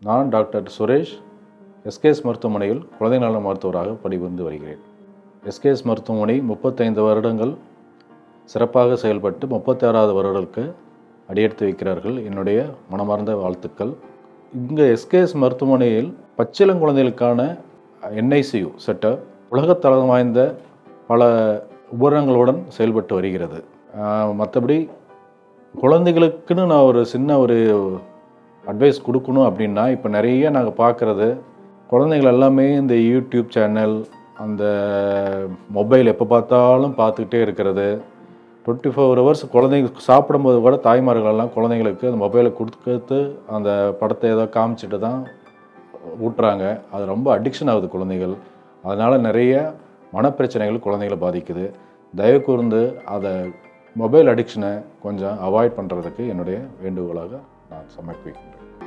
நான் doctor Suresh SKS மருத்துவமனையில் குழந்தை நல மருத்துவராக பணிபுரிந்து வருகிறேன் எஸ்கேஎஸ் மருத்துவமனை முப்பத்தைந்து வருடங்கள் சிறப்பாக செயல்பட்டு முப்பத்தாறாவது வருடங்களுக்கு அடியெடுத்து வைக்கிறார்கள் என்னுடைய மனமார்ந்த வாழ்த்துக்கள் இங்கே எஸ்கேஎஸ் மருத்துவமனையில் பச்சிளங்குழந்தைகளுக்கான என்ஐசியு செட்டப் உலகத்தரம் வாய்ந்த பல உபகரணங்களுடன் செயல்பட்டு வருகிறது மற்றபடி குழந்தைகளுக்குன்னு நான் ஒரு சின்ன ஒரு அட்வைஸ் கொடுக்கணும் அப்படின்னா இப்போ நிறைய நாங்கள் பார்க்குறது குழந்தைகள் எல்லாமே இந்த யூடியூப் சேனல் அந்த மொபைல் எப்போ பார்த்தாலும் பார்த்துக்கிட்டே இருக்கிறது டுவெண்ட்டி ஃபோர் ஹவர்ஸ் குழந்தைங்க சாப்பிடும்போது கூட தாய்மார்கள் எல்லாம் குழந்தைங்களுக்கு அந்த மொபைலை கொடுத்து அந்த படத்தை ஏதோ காமிச்சிட்டு தான் ஊட்டுறாங்க அது ரொம்ப அடிக்ஷன் ஆகுது குழந்தைகள் அதனால் நிறைய மனப்பிரச்சனைகள் குழந்தைகளை பாதிக்குது தயவு கூர்ந்து அதை மொபைல் அடிக்ஷனை கொஞ்சம் அவாய்ட் பண்ணுறதுக்கு என்னுடைய வேண்டுகோளாக நான் சமர்ப்பிக்கின்றேன்